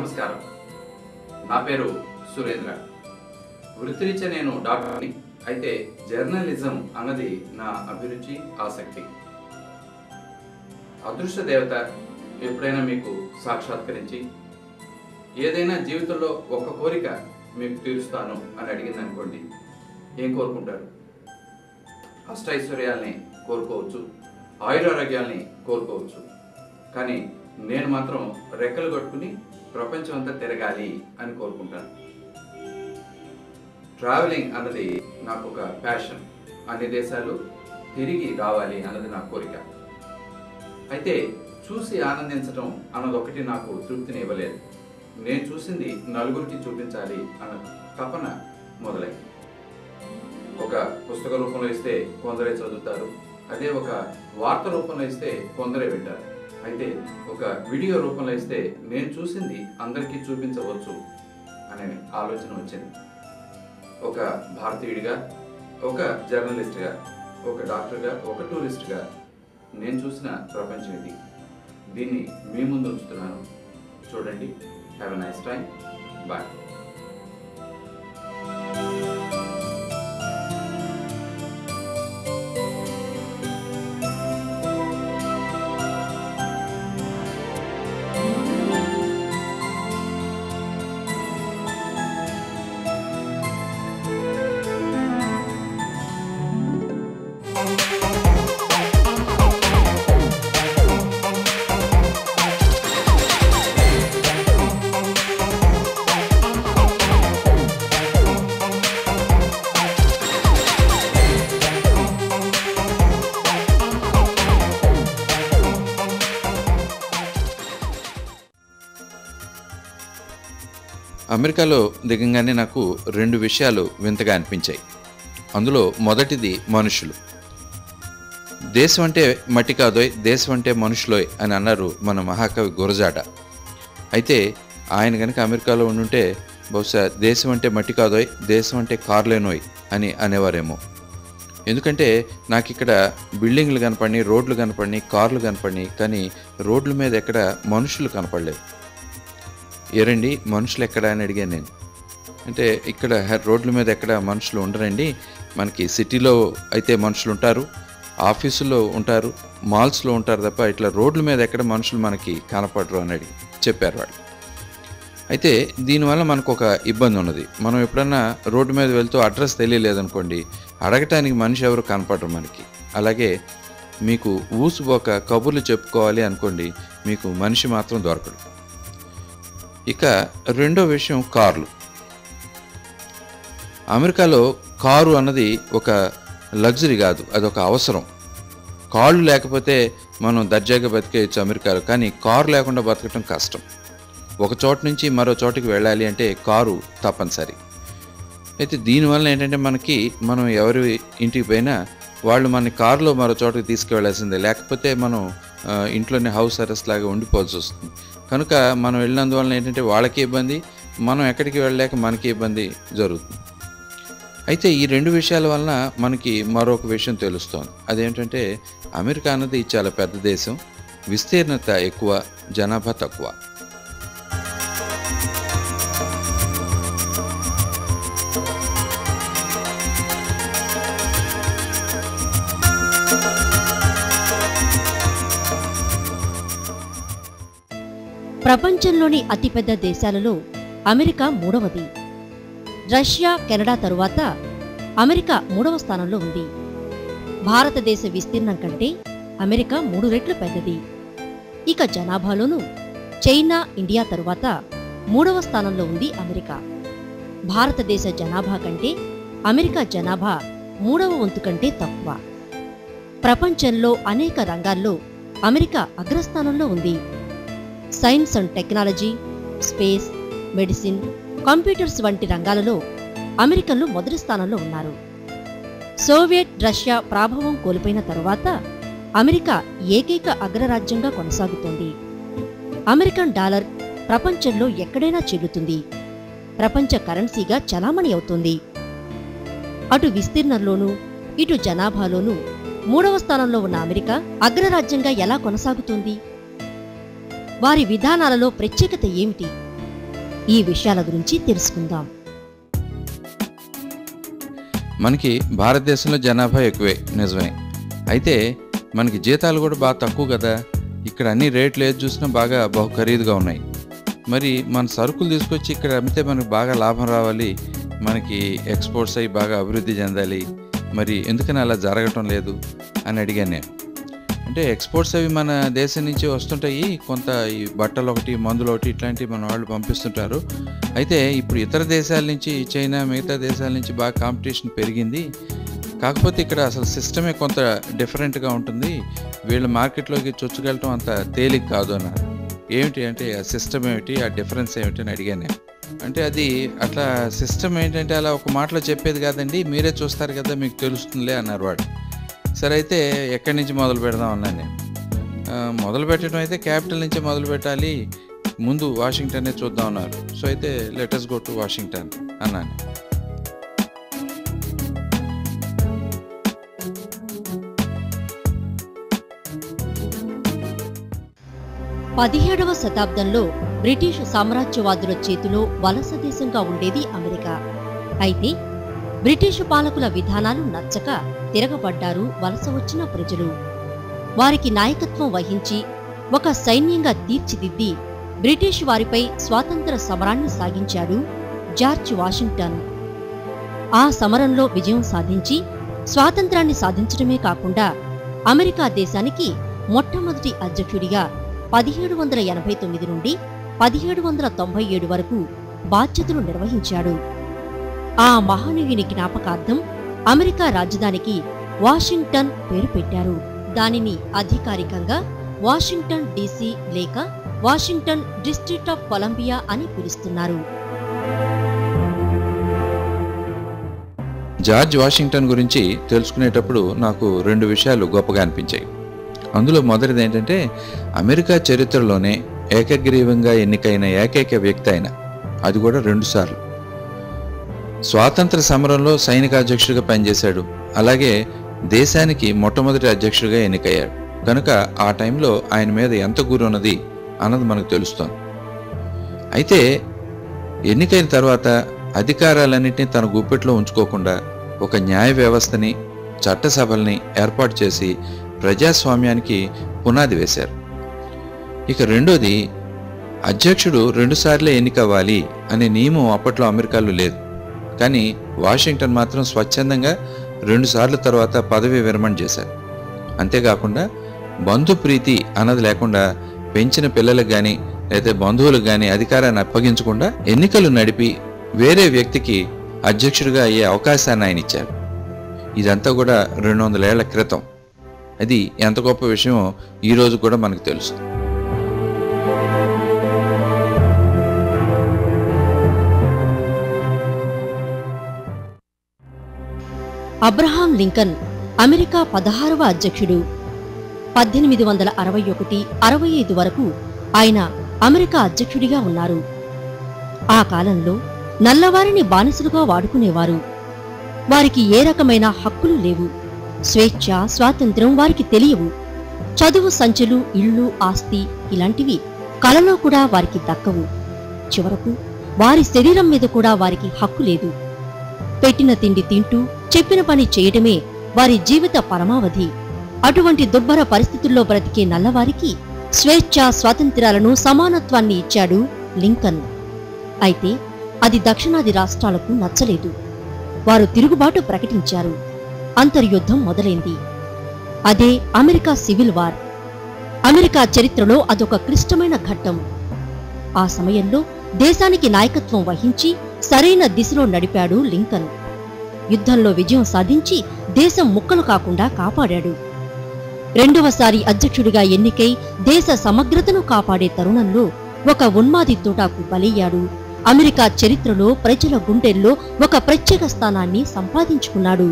నమస్కారం నా పేరు సురేంద్ర వృత్తిరీత్యా నేను డాక్టర్ని అయితే జర్నలిజం అన్నది నా అభిరుచి ఆసక్తి అదృష్ట దేవత ఎప్పుడైనా మీకు సాక్షాత్కరించి ఏదైనా జీవితంలో ఒక కోరిక మీకు తీరుస్తాను అని అడిగింది అనుకోండి ఏం కోరుకుంటారు అష్టైశ్వర్యాల్ని కోరుకోవచ్చు ఆయురారోగ్యాల్ని కోరుకోవచ్చు కానీ నేను మాత్రం రెక్కలు కట్టుకుని ప్రపంచం అంతా తిరగాలి అని కోరుకుంటాను ట్రావెలింగ్ అన్నది నాకు ఒక ప్యాషన్ అన్ని దేశాలు తిరిగి రావాలి అన్నది నా కోరిక అయితే చూసి ఆనందించడం అన్నది ఒకటి నాకు తృప్తిని ఇవ్వలేదు నేను చూసింది నలుగురికి చూపించాలి అన్న తపన మొదలైంది ఒక పుస్తక రూపంలో ఇస్తే కొందరే చదువుతారు అదే ఒక వార్త రూపంలో ఇస్తే కొందరే వింటారు అయితే ఒక వీడియో రూపంలో ఇస్తే నేను చూసింది అందరికీ చూపించవచ్చు అనే ఆలోచన వచ్చింది ఒక భారతీయుడిగా ఒక జర్నలిస్ట్గా ఒక డాక్టర్గా ఒక టూరిస్ట్గా నేను చూసిన ప్రపంచం ఇది దీన్ని మీ ముందు ఉంచుతున్నాను చూడండి have a nice time bye అమెరికాలో దిగంగానే నాకు రెండు విషయాలు వింతగా అనిపించాయి అందులో మొదటిది మనుషులు దేశం అంటే మట్టి కాదోయ్ దేశం అంటే మనుషులోయ్ అని అన్నారు మన మహాకవి గురజాట అయితే ఆయన కనుక అమెరికాలో ఉండుంటే బహుశా దేశం అంటే మట్టి కాదోయ్ దేశం అంటే కార్లేనోయ్ అని అనేవారేమో ఎందుకంటే నాకు ఇక్కడ బిల్డింగ్లు కనపడినాయి రోడ్లు కనపడినాయి కార్లు కనపడినాయి కానీ రోడ్ల మీద ఎక్కడ మనుషులు కనపడలేదు ఏరండి మనుషులు ఎక్కడ అని అడిగాను నేను అంటే ఇక్కడ హ- రోడ్ల మీద ఎక్కడ మనుషులు ఉండరండి మనకి సిటీలో అయితే మనుషులు ఉంటారు ఆఫీసుల్లో ఉంటారు మాల్స్లో ఉంటారు తప్ప ఇట్లా రోడ్ల మీద ఎక్కడ మనుషులు మనకి కనపడరు అని అడిగి చెప్పారు వాళ్ళు అయితే దీనివల్ల మనకు ఒక ఇబ్బంది ఉన్నది మనం ఎప్పుడన్నా రోడ్డు మీద వెళ్తూ అడ్రస్ తెలియలేదనుకోండి అడగటానికి మనిషి ఎవరు కనపడరు మనకి అలాగే మీకు ఊసుపోక కబుర్లు చెప్పుకోవాలి అనుకోండి మీకు మనిషి మాత్రం దొరకడు ఇక రెండో విషయం కార్లు అమెరికాలో కారు అన్నది ఒక లగ్జరీ కాదు అదొక అవసరం కాళ్ళు లేకపోతే మనం దర్జాగా బతికేయచ్చు అమెరికాలో కానీ కారు లేకుండా బతకటం కష్టం ఒక చోట నుంచి మరో చోటికి వెళ్ళాలి అంటే కారు తప్పనిసరి అయితే దీనివల్ల ఏంటంటే మనకి మనం ఎవరి ఇంటికి పోయినా వాళ్ళు మన కారులో మరో చోటకి తీసుకువెళ్ళాల్సిందే లేకపోతే మనం ఆ, ఇంట్లోనే హౌస్ అరెస్ట్ లాగా ఉండిపోవాల్సి వస్తుంది కనుక మనం వెళ్ళినందువల్ల ఏంటంటే వాళ్ళకి ఇబ్బంది మనం ఎక్కడికి వెళ్ళలేక మనకి ఇబ్బంది జరుగుతుంది అయితే ఈ రెండు విషయాల వలన మనకి మరొక విషయం తెలుస్తోంది అదేంటంటే అమెరికా అన్నది చాలా పెద్ద దేశం విస్తీర్ణత ఎక్కువ జనాభా తక్కువ ప్రపంచంలోని అతిపెద్ద దేశాలలో అమెరికా మూడవది రష్యా కెనడా తరువాత అమెరికా మూడవ స్థానంలో ఉంది భారతదేశ విస్తీర్ణం కంటే అమెరికా మూడు రెట్లు పెద్దది ఇక జనాభాలోనూ చైనా ఇండియా తరువాత మూడవ స్థానంలో ఉంది అమెరికా భారతదేశ జనాభా కంటే అమెరికా జనాభా మూడవ వంతు కంటే తక్కువ ప్రపంచంలో అనేక రంగాల్లో అమెరికా అగ్రస్థానంలో ఉంది science and technology space medicine computers వంటి రంగాలలో అమెరికన్లు మొదటి స్థానంలో ఉన్నారు సోవియట్ రష్యా ప్రాభవం కోల్పోయిన తరువాత అమెరికా ఏకైక అగ్రరాజ్యంగా కొనసాగుతోంది అమెరికన్ డాలర్ ప్రపంచంలో ఎక్కడైనా చెల్లుతుంది ప్రపంచ కరెన్సీగా చలామణి అవుతుంది అటు విస్తీర్ణంలోనూ ఇటు జనాభాలోనూ మూడవ స్థానంలో ఉన్న అమెరికా అగ్రరాజ్యంగా ఎలా కొనసాగుతుంది వారి విధానాలలో ప్రత్యేకత ఏమిటి ఈ విషయాల గురించి తెలుసుకుందాం మనకి భారతదేశంలో జనాభా ఎక్కువే నిజమే అయితే మనకి జీతాలు కూడా బాగా తక్కువ కదా ఇక్కడ అన్ని రేట్లు ఏది చూసినా బాగా బహు ఖరీదుగా ఉన్నాయి మరి మన సరుకులు తీసుకొచ్చి ఇక్కడ అమ్మితే మనకు బాగా లాభం రావాలి మనకి ఎక్స్పోర్ట్స్ అయ్యి బాగా అభివృద్ధి చెందాలి మరి ఎందుకని అలా జరగటం లేదు అని అడిగాను నేను అంటే ఎక్స్పోర్ట్స్ అవి మన దేశం నుంచి వస్తుంటాయి కొంత ఈ బట్టలు ఒకటి మందులు ఒకటి ఇట్లాంటివి మన వాళ్ళు పంపిస్తుంటారు అయితే ఇప్పుడు ఇతర దేశాల నుంచి చైనా మిగతా దేశాల నుంచి బాగా కాంపిటీషన్ పెరిగింది కాకపోతే ఇక్కడ అసలు సిస్టమే కొంత డిఫరెంట్గా ఉంటుంది వీళ్ళ మార్కెట్లోకి చొచ్చుకెళ్ళటం అంత తేలిక కాదు అన్నారు ఏమిటి అంటే ఆ సిస్టమ్ ఏమిటి ఆ డిఫరెన్స్ ఏమిటి అని అడిగాను నేను అంటే అది అట్లా సిస్టమ్ ఏంటంటే అలా ఒక మాటలో చెప్పేది కాదండి మీరే చూస్తారు కదా మీకు తెలుస్తుందిలే అన్నారు వాడు సరే అయితే ఎక్కడి నుంచి మొదలు పెడదాం అన్నాను నేను ఆ, మొదలు పెట్టడం అయితే క్యాపిటల్ నుంచే మొదలు పెట్టాలి ముందు వాషింగ్టనే చూద్దాం అన్నారు సో అయితే లెటర్స్ గో టు వాషింగ్టన్ అన్నాను పదిహేడవ శతాబ్దంలో బ్రిటిష్ సామ్రాజ్యవాదుల చేతిలో వలస దేశంగా ఉండేది అమెరికా అయితే బ్రిటిషు పాలకుల విధానాలు నచ్చక తిరగబడ్డారు వలస వచ్చిన ప్రజలు వారికి నాయకత్వం వహించి ఒక సైన్యంగా తీర్చిదిద్ది బ్రిటిష్ వారిపై స్వాతంత్ర సమరాన్ని సాగించాడు జార్జ్ వాషింగ్టన్ ఆ సమరంలో విజయం సాధించి స్వాతంత్రాన్ని సాధించడమే కాకుండా అమెరికా దేశానికి మొట్టమొదటి అధ్యక్షుడిగా పదిహేడు వందల ఎనభై తొమ్మిది నుండి పదిహేడు వందల తొంభై ఏడు వరకు బాధ్యతలు నిర్వహించాడు ఆ మహనీయుని జ్ఞాపకార్థం అమెరికా రాజధానికి వాషింగ్టన్ పేరు పెట్టారు దానిని అధికారికంగా వాషింగ్టన్ డీసీ లేక వాషింగ్టన్ డిస్ట్రిక్ట్ ఆఫ్ కొలంబియా అని పిలుస్తున్నారు జార్జ్ వాషింగ్టన్ గురించి తెలుసుకునేటప్పుడు నాకు రెండు విషయాలు గొప్పగా అనిపించాయి అందులో మొదటిది ఏంటంటే అమెరికా చరిత్రలోనే ఏకగ్రీవంగా ఎన్నికైన ఏకైక వ్యక్తి అయిన అది కూడా రెండుసార్లు స్వాతంత్ర సమరంలో సైనికాధ్యక్షుడిగా పనిచేశాడు అలాగే దేశానికి మొట్టమొదటి అధ్యక్షుడిగా ఎన్నికయ్యాడు కనుక ఆ టైంలో ఆయన మీద ఎంత గురి ఉన్నది అన్నది మనకు తెలుస్తోంది అయితే ఎన్నికైన తర్వాత అధికారాలన్నింటినీ తన గుప్పెట్లో ఉంచుకోకుండా ఒక న్యాయ వ్యవస్థని చట్టసభల్ని ఏర్పాటు చేసి ప్రజాస్వామ్యానికి పునాది వేశారు ఇక రెండోది అధ్యక్షుడు రెండుసార్లే ఎన్నికవ్వాలి అనే నియమం అప్పట్లో అమెరికాలో లేదు కానీ వాషింగ్టన్ మాత్రం స్వచ్ఛందంగా రెండుసార్లు తర్వాత పదవి విరమణ చేశారు అంతేకాకుండా బంధు ప్రీతి అన్నది లేకుండా పెంచిన పిల్లలకు కానీ లేదా బంధువులకు కానీ అధికారాన్ని అప్పగించకుండా ఎన్నికలు నడిపి వేరే వ్యక్తికి అధ్యక్షుడిగా అయ్యే అవకాశాన్ని ఆయన ఇచ్చారు ఇదంతా కూడా రెండు వందల ఏళ్ల క్రితం అది ఎంత గొప్ప విషయమో ఈ రోజు కూడా మనకు తెలుసు అబ్రహాం లింకన్ అమెరికా పదహారవ అధ్యక్షుడు పద్దెనిమిది వందల అరవై ఒకటి అరవై ఐదు వరకు ఆయన అమెరికా అధ్యక్షుడిగా ఉన్నారు ఆ కాలంలో నల్లవారిని బానిసలుగా వాడుకునేవారు వారికి ఏ రకమైన హక్కులు లేవు స్వేచ్ఛ స్వాతంత్రం వారికి తెలియవు చదువు సంచులు ఇళ్ళు ఆస్తి ఇలాంటివి కలలో కూడా వారికి దక్కవు చివరకు వారి శరీరం మీద కూడా వారికి హక్కు లేదు పెట్టిన తిండి తింటూ చెప్పిన పని చేయటమే వారి జీవిత పరమావధి అటువంటి దుర్భర పరిస్థితుల్లో బ్రతికే నల్లవారికి స్వేచ్ఛ స్వాతంత్ర్యాలను సమానత్వాన్ని ఇచ్చాడు లింకన్ అయితే అది దక్షిణాది రాష్ట్రాలకు నచ్చలేదు వారు తిరుగుబాటు ప్రకటించారు అంతర్యుద్ధం మొదలైంది అదే అమెరికా సివిల్ వార్ అమెరికా చరిత్రలో అదొక క్లిష్టమైన ఘట్టం ఆ సమయంలో దేశానికి నాయకత్వం వహించి సరైన దిశలో నడిపాడు లింకన్ యుద్ధంలో విజయం సాధించి దేశం ముక్కలు కాకుండా కాపాడాడు రెండవసారి అధ్యక్షుడిగా ఎన్నికై దేశ సమగ్రతను కాపాడే తరుణంలో ఒక ఉన్మాది తోటాకు బలయ్యాడు అమెరికా చరిత్రలో ప్రజల గుండెల్లో ఒక ప్రత్యేక స్థానాన్ని సంపాదించుకున్నాడు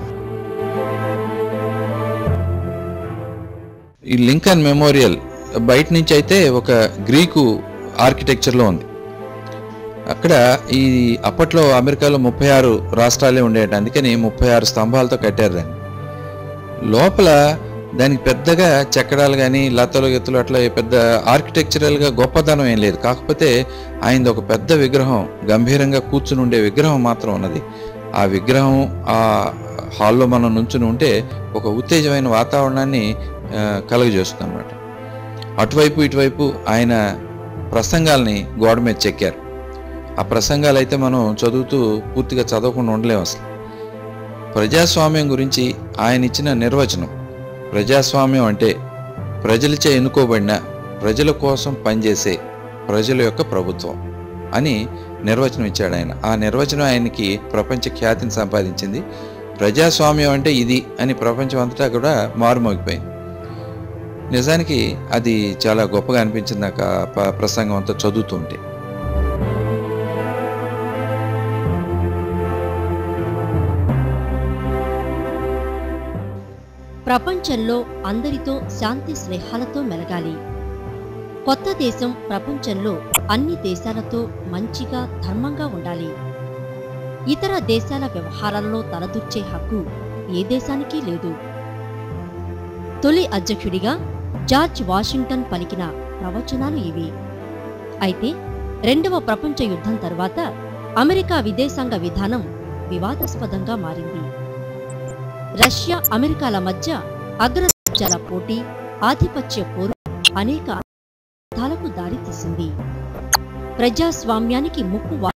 ఈ లింకన్ మెమోరియల్ బయట నుంచి అయితే ఒక గ్రీకు ఆర్కిటెక్చర్లో ఉంది అక్కడ ఈ అప్పట్లో అమెరికాలో ముప్పై ఆరు రాష్ట్రాలే ఉండేట అందుకని ముప్పై ఆరు స్తంభాలతో కట్టారు దాన్ని లోపల దానికి పెద్దగా చెక్కడాలు కానీ లతలు గెత్తలు అట్లా పెద్ద ఆర్కిటెక్చరల్గా గొప్పతనం ఏం లేదు కాకపోతే ఆయనది ఒక పెద్ద విగ్రహం గంభీరంగా కూర్చుని ఉండే విగ్రహం మాత్రం ఉన్నది ఆ విగ్రహం ఆ హాల్లో మనం నుంచుని ఉంటే ఒక ఉత్తేజమైన వాతావరణాన్ని ఆ, కలుగజేస్తుంది అనమాట అటువైపు ఇటువైపు ఆయన ప్రసంగాల్ని గోడ మీద చెక్కారు ఆ ప్రసంగాలు అయితే మనం చదువుతూ పూర్తిగా చదవకుండా ఉండలేం అసలు ప్రజాస్వామ్యం గురించి ఆయన ఇచ్చిన నిర్వచనం ప్రజాస్వామ్యం అంటే ప్రజలచే ఎన్నుకోబడిన ప్రజల కోసం పనిచేసే ప్రజల యొక్క ప్రభుత్వం అని నిర్వచనం ఇచ్చాడు ఆయన ఆ నిర్వచనం ఆయనకి ప్రపంచ ఖ్యాతిని సంపాదించింది ప్రజాస్వామ్యం అంటే ఇది అని ప్రపంచం అంతటా కూడా మారుమోగిపోయింది నిజానికి అది చాలా గొప్పగా అనిపించింది నాకు ఆ ప- ప్రసంగం అంతా చదువుతుంటే ప్రపంచంలో అందరితో శాంతి స్నేహాలతో మెలగాలి కొత్త దేశం ప్రపంచంలో అన్ని దేశాలతో మంచిగా ధర్మంగా ఉండాలి ఇతర దేశాల వ్యవహారాల్లో తలదూర్చే హక్కు ఏ దేశానికి లేదు తొలి అధ్యక్షుడిగా జార్జ్ వాషింగ్టన్ పలికిన ప్రవచనాలు ఇవి అయితే రెండవ ప్రపంచ యుద్ధం తర్వాత అమెరికా విదేశాంగ విధానం వివాదాస్పదంగా మారింది రష్యా అమెరికాల మధ్య అగ్రరాజ్యాల పోటీ ఆధిపత్య పోరు అనేక యుద్ధాలకు దారితీసింది ప్రజాస్వామ్యానికి ముప్పు వా-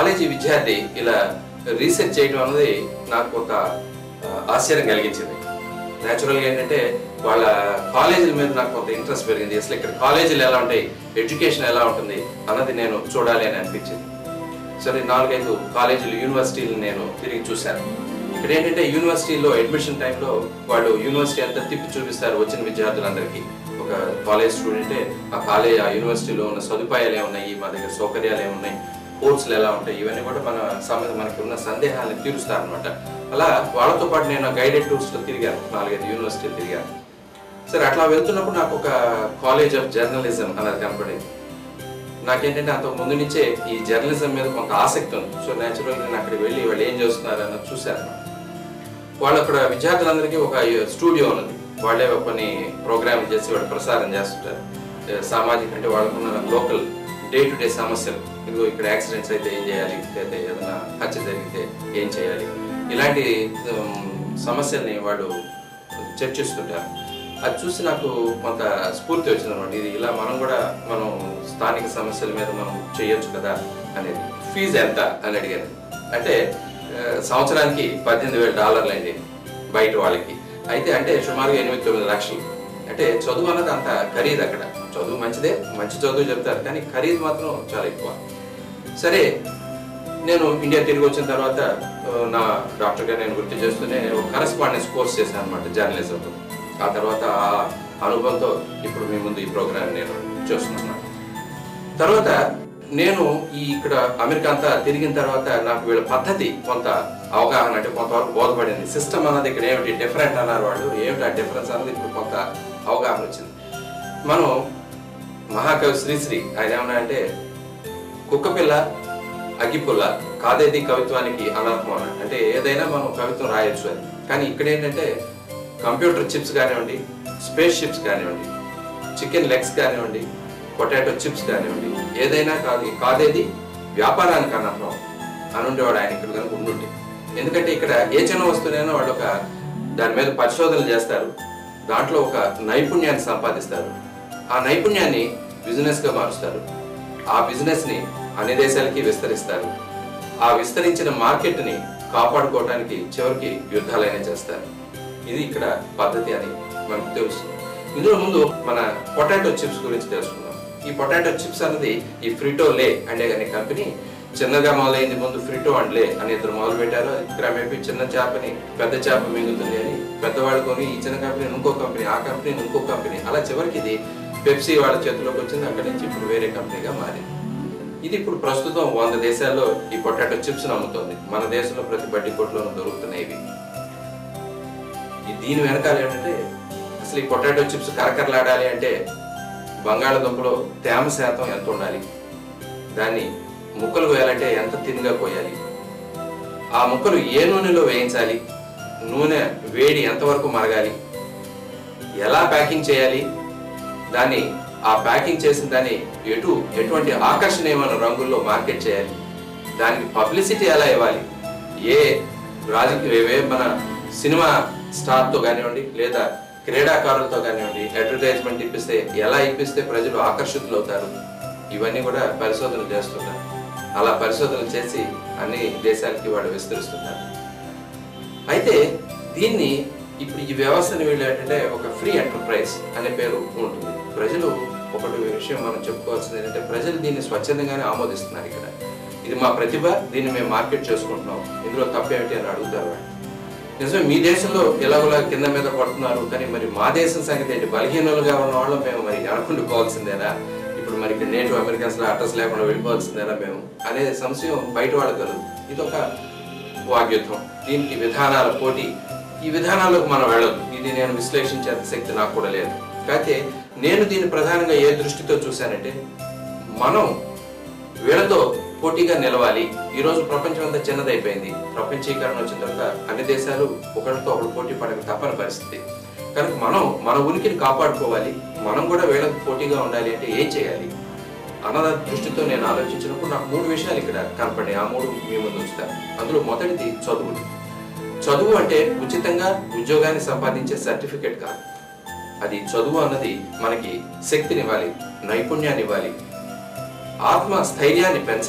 కాలేజీ విద్యార్థి ఇలా రీసెర్చ్ చేయడం అన్నది నాకు ఒక ఆ, ఆశ్చర్యం కలిగించింది న్యాచురల్గా ఏంటంటే వాళ్ళ కాలేజీల మీద నాకు కొంత ఇంట్రెస్ట్ పెరిగింది అసలు ఇక్కడ కాలేజీలు ఎలా ఉంటాయి ఎడ్యుకేషన్ ఎలా ఉంటుంది అన్నది నేను చూడాలి అని అనిపించింది సరే నాలుగైదు కాలేజీలు యూనివర్సిటీలు నేను తిరిగి చూశాను ఇక్కడ ఏంటంటే యూనివర్సిటీలో అడ్మిషన్ టైంలో వాళ్ళు యూనివర్సిటీ అంతా తిప్పి చూపిస్తారు వచ్చిన విద్యార్థులందరికీ ఒక కాలేజ్ స్టూడెంటే ఆ కాలేజ్ ఆ యూనివర్సిటీలో ఉన్న సదుపాయాలు ఏమున్నాయి మా దగ్గర సౌకర్యాలు ఏమున్నాయి కోర్సులు ఎలా ఉంటాయి ఇవన్నీ కూడా మన సమయ మనకి ఉన్న సందేహాలను తీరుస్తారు అనమాట అలా వాళ్ళతో పాటు నేను గైడెడ్ టూర్స్లో తిరిగాను నాలుగైదు యూనివర్సిటీలు తిరిగాను సరే అట్లా వెళ్తున్నప్పుడు నాకు ఒక కాలేజ్ ఆఫ్ జర్నలిజం అనేది కనపడేది నాకేంటంటే అంతకు ముందు నుంచే ఈ జర్నలిజం మీద కొంత ఆసక్తి ఉంది సో న్యాచురల్గా నేను అక్కడికి వెళ్ళి వాళ్ళు ఏం చేస్తున్నారు అన్నది చూశాను వాళ్ళు అక్కడ విద్యార్థులందరికీ ఒక స్టూడియో ఉన్నది వాళ్ళే కొన్ని ప్రోగ్రామ్ చేసి వాళ్ళు ప్రసారం చేస్తుంటారు ఏ, సామాజిక అంటే వాళ్ళకున్న లోకల్ డే టు డే సమస్యలు ఇదిగో ఇక్కడ యాక్సిడెంట్స్ అయితే ఏం చేయాలి లేదా ఏదైనా హత్య జరిగితే ఏం చేయాలి ఇలాంటి ఉమ్, సమస్యల్ని వాళ్ళు చర్చిస్తుంటారు అది చూసి నాకు కొంత స్ఫూర్తి వచ్చింది అనమాట ఇది ఇలా మనం కూడా మనం స్థానిక సమస్యల మీద మనం చేయొచ్చు కదా అనేది ఫీజు ఎంత అని అడిగాను అంటే ఆ, సంవత్సరానికి పద్దెనిమిది వేల డాలర్లు అయింది బయట వాళ్ళకి అయితే అంటే సుమారుగా ఎనిమిది తొమ్మిది లక్షలు అంటే చదువు అన్నది అంత ఖరీదు అక్కడ చదువు మంచిదే మంచి చదువు చెప్తారు కానీ ఖరీదు మాత్రం చాలా ఎక్కువ సరే నేను ఇండియా తిరిగి వచ్చిన తర్వాత ఆ, నా డాక్టర్గా నేను గుర్తు చేస్తూనే ఒక కరస్పాండెన్స్ కోర్స్ చేశాను అనమాట జర్నలిజంతో ఆ తర్వాత ఆ అనుభవంతో ఇప్పుడు మీ ముందు ఈ ప్రోగ్రామ్ నేను చేస్తున్నాను తర్వాత నేను ఈ ఇక్కడ అమెరికా అంతా తిరిగిన తర్వాత నాకు వీళ్ళ పద్ధతి కొంత అవగాహన అంటే కొంతవరకు బోధపడింది సిస్టమ్ అన్నది ఇక్కడ ఏమిటి డిఫరెంట్ అన్నారు వాళ్ళు ఏమిటి ఆ డిఫరెన్స్ అన్నది ఇప్పుడు కొంత అవగాహన వచ్చింది మనం మహాకవి శ్రీశ్రీ ఆయన ఏమన్నా అంటే కుక్కపిల్ల అగ్గిపుల్ల కాదేది కవిత్వానికి అనర్హం అన్నాడు అంటే ఏదైనా మనం కవిత్వం రాయొచ్చు అని కానీ ఇక్కడ ఏంటంటే కంప్యూటర్ చిప్స్ కానివ్వండి స్పేస్ షిప్స్ కానివ్వండి చికెన్ లెగ్స్ కానివ్వండి పొటాటో చిప్స్ కానివ్వండి ఏదైనా కాదు కాదేది వ్యాపారానికి అనర్హం అని ఉండేవాడు ఆయన ఇక్కడ కనుక ఉండుంటే ఎందుకంటే ఇక్కడ ఏ చిన్న వస్తువునైనా వాళ్ళు ఒక దాని మీద పరిశోధనలు చేస్తారు దాంట్లో ఒక నైపుణ్యాన్ని సంపాదిస్తారు ఆ నైపుణ్యాన్ని బిజినెస్ గా మారుస్తారు ఆ బిజినెస్ ని అన్ని దేశాలకి విస్తరిస్తారు ఆ విస్తరించిన మార్కెట్ ని కాపాడుకోవడానికి చివరికి యుద్ధాలైనా చేస్తారు ఇది ఇక్కడ పద్ధతి అని మనకు తెలుసు ఇందులో ముందు మన పొటాటో చిప్స్ గురించి తెలుసుకుందాం ఈ పొటాటో చిప్స్ అన్నది ఈ ఫ్రిటో లే అనే అనే కంపెనీ చిన్నగా మొదలైంది ముందు ఫ్రిటో అండ్ లే అని ఇద్దరు మొదలు పెట్టారు క్రమేపీ చిన్న చేపని పెద్ద చేప మిగులుతుంది అని పెద్దవాళ్ళు కొని ఈ చిన్న కంపెనీ ఇంకో కంపెనీ ఆ కంపెనీ ఇంకో కంపెనీ అలా చివరికి ఇది పెప్సీ వాళ్ళ చేతిలోకి వచ్చింది అక్కడి నుంచి ఇప్పుడు వేరే కంపెనీగా మారింది ఇది ఇప్పుడు ప్రస్తుతం వంద దేశాల్లో ఈ పొటాటో చిప్స్ అమ్ముతుంది మన దేశంలో ప్రతి బడ్డీ కొట్లోనూ దొరుకుతున్నాయి ఇవి ఈ దీని వెనకాల ఏంటంటే అసలు ఈ పొటాటో చిప్స్ కరకరలాడాలి అంటే బంగాళదుంపలో తేమ శాతం ఎంత ఉండాలి దాన్ని ముక్కలు కోయాలంటే ఎంత తిన్గా కోయాలి ఆ ముక్కలు ఏ నూనెలో వేయించాలి నూనె వేడి ఎంతవరకు మరగాలి ఎలా ప్యాకింగ్ చేయాలి దాన్ని ఆ ప్యాకింగ్ చేసిన దాన్ని ఎటు ఎటువంటి ఆకర్షణీయమైన రంగుల్లో మార్కెట్ చేయాలి దానికి పబ్లిసిటీ ఎలా ఇవ్వాలి ఏ రాజకీయ ఏ మన సినిమా స్టార్తో కానివ్వండి లేదా క్రీడాకారులతో కానివ్వండి అడ్వర్టైజ్మెంట్ ఇప్పిస్తే ఎలా ఇప్పిస్తే ప్రజలు ఆకర్షితులు అవుతారు ఇవన్నీ కూడా పరిశోధనలు చేస్తున్నారు అలా పరిశోధనలు చేసి అన్ని దేశాలకి వాళ్ళు విస్తరిస్తున్నారు అయితే దీన్ని ఇప్పుడు ఈ వ్యవస్థని వీళ్ళు ఏంటంటే ఒక ఫ్రీ ఎంటర్ప్రైజ్ అనే పేరు ఉంటుంది ప్రజలు ఒకటి విషయం మనం చెప్పుకోవాల్సింది ఏంటంటే ప్రజలు దీన్ని స్వచ్ఛందంగానే ఆమోదిస్తున్నారు ఇక్కడ ఇది మా ప్రతిభ దీన్ని మేము మార్కెట్ చేసుకుంటున్నాం ఇందులో తప్పేమిటి అని అడుగుతారు వాళ్ళు నిజమే మీ దేశంలో ఎలాగోలా కింద మీద పడుతున్నారు కానీ మరి మా దేశం సంగతి ఏంటి బలహీనులుగా ఉన్న వాళ్ళు మేము మరి అనుకుంటుకోవాల్సిందేనా ఇప్పుడు మరి ఇక్కడ నేటివ్ అమెరికన్స్ లో అడ్రస్ లేకుండా వెళ్ళిపోవాల్సిందేనా మేము అనే సంశయం బయట వాళ్ళకు కలదు ఇది ఒక వాగ్యుద్ధం దీనికి విధానాల పోటీ ఈ విధానాలకు మనం వెళ్ళదు ఇది నేను విశ్లేషించే శక్తి నాకు కూడా లేదు కాకపోతే నేను దీన్ని ప్రధానంగా ఏ దృష్టితో చూశానంటే మనం వీళ్ళతో పోటీగా నిలవాలి ఈ రోజు ప్రపంచం అంతా చిన్నదైపోయింది ప్రపంచీకరణ వచ్చిన తర్వాత అన్ని దేశాలు ఒకరితో ఒకరు పోటీ పడక తప్పని పరిస్థితి కనుక మనం మన ఉనికిని కాపాడుకోవాలి మనం కూడా వీళ్ళకి పోటీగా ఉండాలి అంటే ఏం చేయాలి అన్నద దృష్టితో నేను ఆలోచించినప్పుడు నాకు మూడు విషయాలు ఇక్కడ కనపడ్డాయి ఆ మూడు మీ ముందు ఉంచుతాను అందులో మొదటిది చదువులు చదువు అంటే ఉచితంగా ఉద్యోగాన్ని సంపాదించే సర్టిఫికేట్ కాదు అది చదువు అన్నది మనకి శక్తినివ్వాలి నైపుణ్యాన్ని ఇవ్వాలి ఆత్మ స్థైర్యాన్ని పెంచాలి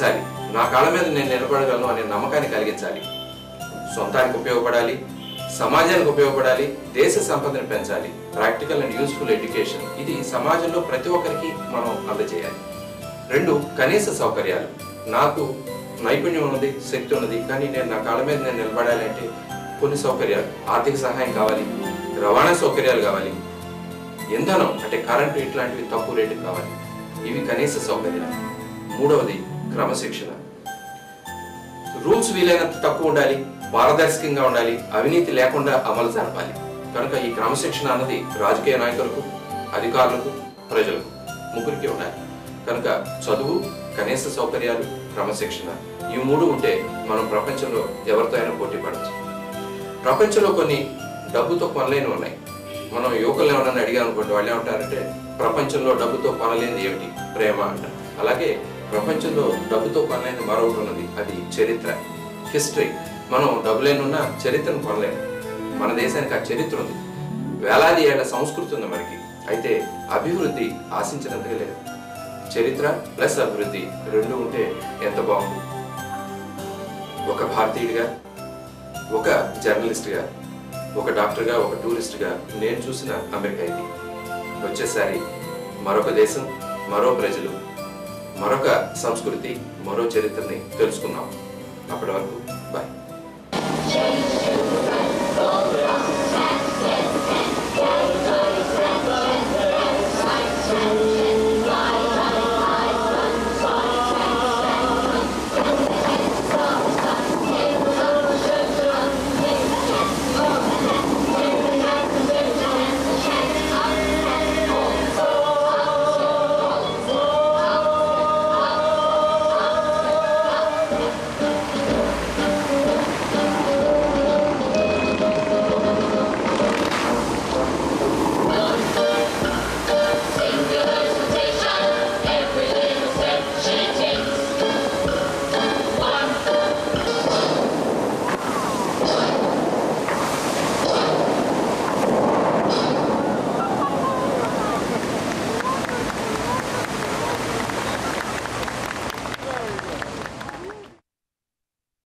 నా కాళ్ళ మీద నేను నిలబడగలను అనే నమ్మకాన్ని కలిగించాలి సొంతానికి ఉపయోగపడాలి సమాజానికి ఉపయోగపడాలి దేశ సంపదను పెంచాలి ప్రాక్టికల్ అండ్ యూస్ఫుల్ ఎడ్యుకేషన్ ఇది సమాజంలో ప్రతి ఒక్కరికి మనం అందజేయాలి రెండు కనీస సౌకర్యాలు నాకు నైపుణ్యం ఉన్నది శక్తి ఉన్నది కానీ నేను నా కాళ్ళ మీద నేను నిలబడాలి అంటే కొన్ని సౌకర్యాలు ఆర్థిక సహాయం కావాలి రవాణా సౌకర్యాలు కావాలి ఇంధనం అంటే కరెంటు ఇట్లాంటివి తక్కువ రేటుకి కావాలి ఇవి కనీస సౌకర్యాలు మూడవది క్రమశిక్షణ రూల్స్ వీలైనంత తక్కువ ఉండాలి పారదర్శకంగా ఉండాలి అవినీతి లేకుండా అమలు జరపాలి కనుక ఈ క్రమశిక్షణ అన్నది రాజకీయ నాయకులకు అధికారులకు ప్రజలకు ముగ్గురికి ఉండాలి కనుక చదువు కనీస సౌకర్యాలు క్రమశిక్షణ ఈ మూడు ఉంటే మనం ప్రపంచంలో ఎవరితో అయినా పోటీ పడచ్చు ప్రపంచంలో కొన్ని డబ్బుతో కొనలేని ఉన్నాయి మనం యువకులు ఏమన్నా అడిగాం అనుకోండి వాళ్ళు ఏమంటారంటే ప్రపంచంలో డబ్బుతో కొనలేనిది ఏమిటి ప్రేమ అంటారు అలాగే ప్రపంచంలో డబ్బుతో కొనలేని మరొకటి ఉన్నది అది చరిత్ర హిస్టరీ మనం డబ్బులేనున్నా చరిత్రను కొనలేము మన దేశానికి ఆ చరిత్ర ఉంది వేలాది ఏళ్ల సంస్కృతి ఉంది మనకి అయితే అభివృద్ధి ఆశించినంతగా లేదు చరిత్ర ప్లస్ అభివృద్ధి రెండు ఉంటే ఎంత బాగుంది ఒక భారతీయుడిగా ఒక జర్నలిస్ట్గా ఒక డాక్టర్గా ఒక టూరిస్ట్గా నేను చూసిన అమెరికా ఇది వచ్చేసారి మరొక దేశం మరో ప్రజలు మరొక సంస్కృతి మరో చరిత్రని తెలుసుకుందాం అప్పటి వరకు బాయ్